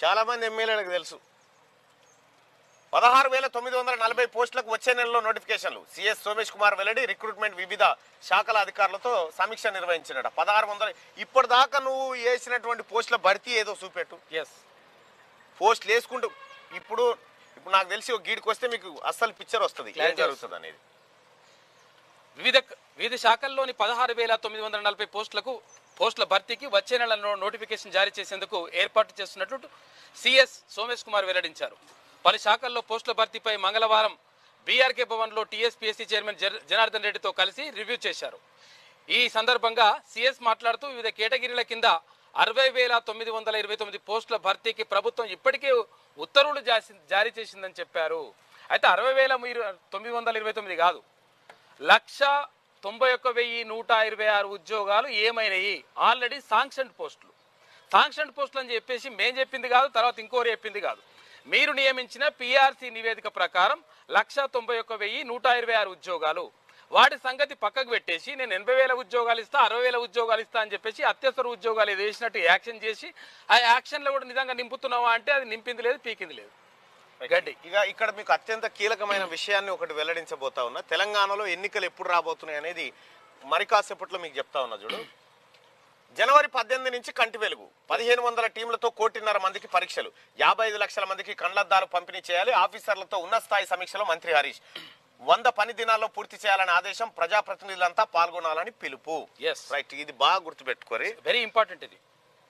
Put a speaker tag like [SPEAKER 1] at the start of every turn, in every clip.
[SPEAKER 1] చాలా మంది ఎమ్మెల్యేలకు తెలుసు పదహారు వేల తొమ్మిది వందల నలభై పోస్టులకు వచ్చే నెలలో నోటిఫికేషన్లు సిఎస్ సోమేష్ కుమార్ వెల్లడి రిక్రూట్మెంట్ వివిధ శాఖల అధికారులతో సమీక్ష నిర్వహించినట పదహారు వందల ఇప్పటిదాకా నువ్వు వేసినటువంటి పోస్టుల భర్తీ ఏదో చూపెట్టు
[SPEAKER 2] ఎస్
[SPEAKER 1] పోస్టులు వేసుకుంటూ ఇప్పుడు ఇప్పుడు నాకు తెలిసి ఒక గీడికి వస్తే మీకు అస్సలు పిక్చర్ వస్తుంది ఏం
[SPEAKER 2] Clarity
[SPEAKER 1] జరుగుతుంది అనేది
[SPEAKER 2] వివిధ వివిధ శాఖల్లోని పదహారు వేల తొమ్మిది వందల నలభై పోస్టులకు పోస్టుల భర్తీకి వచ్చే నెలలో నోటిఫికేషన్ జారీ చేసేందుకు ఏర్పాటు చేస్తున్నట్లు సిఎస్ సోమేష్ కుమార్ వెల్లడించారు పలు శాఖల్లో పోస్టుల భర్తీపై మంగళవారం బీఆర్కే భవన్లో టీఎస్పీఎస్సీ చైర్మన్ జర్- జనార్దన్ రెడ్డితో కలిసి రివ్యూ చేశారు ఈ సందర్భంగా సిఎస్ మాట్లాడుతూ వివిధ కేటగిరీల కింద అరవై వేల తొమ్మిది వందల ఇరవై తొమ్మిది పోస్టుల భర్తీకి ప్రభుత్వం ఇప్పటికే ఉత్తర్వులు జాసి- జారీ చేసిందని చెప్పారు అయితే అరవై వేల మీరు తొమ్మిది వందల ఇరవై తొమ్మిది కాదు లక్ష తొంభై ఒక్క వెయ్యి నూట ఇరవై ఆరు ఉద్యోగాలు ఏమైనాయి ఆల్రెడీ సాంక్షన్ పోస్టులు సాంక్షన్ పోస్టులు అని చెప్పేసి మేం చెప్పింది కాదు తర్వాత ఇంకోరు చెప్పింది కాదు మీరు నియమించిన పిఆర్సీ నివేదిక ప్రకారం లక్ష తొంభై ఒక్క వెయ్యి నూట ఇరవై ఆరు ఉద్యోగాలు వాటి సంగతి పక్కకు పెట్టేసి నేను ఎనభై వేల ఉద్యోగాలు ఇస్తా అరవై వేల ఉద్యోగాలు ఇస్తా అని చెప్పేసి అత్యవసర ఉద్యోగాలు ఏదో వేసినట్టు యాక్షన్ చేసి ఆ యాక్షన్లో కూడా నిజంగా నింపుతున్నావా అంటే అది నింపింది లేదు పీకింది లేదు గడ్డి
[SPEAKER 1] ఇక ఇక్కడ మీకు అత్యంత కీలకమైన విషయాన్ని ఒకటి వెల్లడించబోతా ఉన్నా తెలంగాణలో ఎన్నికలు ఎప్పుడు రాబోతున్నాయి అనేది మరి కాసేపట్లో మీకు చెప్తా ఉన్నా చూడు జనవరి పద్దెనిమిది నుంచి కంటి వెలుగు పదిహేను వందల టీంలతో కోటిన్నర మందికి పరీక్షలు యాభై ఐదు లక్షల మందికి కండ్లద్దాలు పంపిణీ చేయాలి ఆఫీసర్లతో ఉన్నత స్థాయి సమీక్షలో మంత్రి హరీష్ వంద పని దినాల్లో పూర్తి చేయాలనే ఆదేశం ప్రజాప్రతినిధులంతా పాల్గొనాలని పిలుపు
[SPEAKER 2] ఎస్
[SPEAKER 1] రైట్ ఇది బాగా గుర్తుపెట్టుకోరి
[SPEAKER 2] వెరీ ఇంపార్టెంట్ ఇది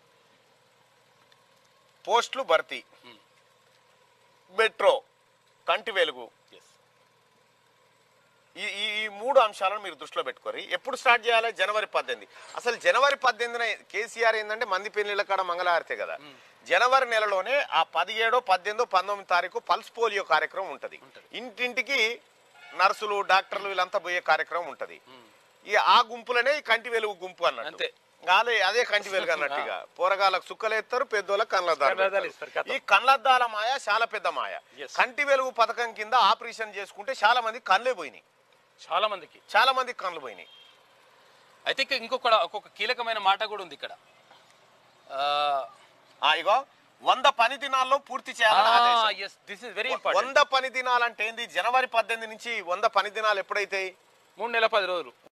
[SPEAKER 1] పోస్టులు భర్తీ మెట్రో కంటి వెలుగు
[SPEAKER 2] ఎస్
[SPEAKER 1] ఈ ఈ ఈ మూడు అంశాలను మీరు దృష్టిలో పెట్టుకోరి ఎప్పుడు స్టార్ట్ చేయాలి జనవరి పద్దెనిమిది అసలు జనవరి పద్దెనిమిదిన కేసీఆర్ ఏంటంటే మంది పెళ్లిళ్ళ కాడ మంగళహారతే కదా జనవరి నెలలోనే ఆ పదిహేడో పద్దెనిమిదో పంతొమ్మిది తారీఖు పల్స్ పోలియో కార్యక్రమం ఉంటది ఇంటింటికి నర్సులు డాక్టర్లు వీళ్ళంతా పోయే కార్యక్రమం ఉంటది ఈ ఆ గుంపులనే ఈ కంటి వెలుగు గుంపు అన్నట్టు
[SPEAKER 2] అంతే.
[SPEAKER 1] గాలే అదే కంటి వెలుగు అన్నట్టుగా పోరగాళ్ళకు సుక్కలేస్తారు పెద్దోళ్ళకి కళ్ళద్దాలు
[SPEAKER 2] కళ్ళద్దాలు
[SPEAKER 1] పెడతారు.
[SPEAKER 2] ఇస్తారు, కథం.
[SPEAKER 1] ఈ కళ్ళద్దాల మాయ చాలా పెద్ద మాయ
[SPEAKER 2] Yes.
[SPEAKER 1] కంటి వెలుగు పథకం కింద ఆపరేషన్ చేసుకుంటే చాలా మంది కళ్ళే పోయినాయి
[SPEAKER 2] చాలా మందికి
[SPEAKER 1] చాలా మంది కళ్ళు పోయినాయి
[SPEAKER 2] అయితే ఇక ఇంకొక ఒక్కొక్క కీలకమైన మాట కూడా ఉంది ఇక్కడ
[SPEAKER 1] ఆ, ఇగో వంద పని దినాల్లో పూర్తి చేయాలని ఆదేశం.
[SPEAKER 2] Yes this is very important
[SPEAKER 1] వంద పని దినాలంటే ఏంది జనవరి పద్దెనిమిది నుంచి వంద పని దినాలు ఎప్పుడైతే
[SPEAKER 2] మూడు నెలల పది రోజులు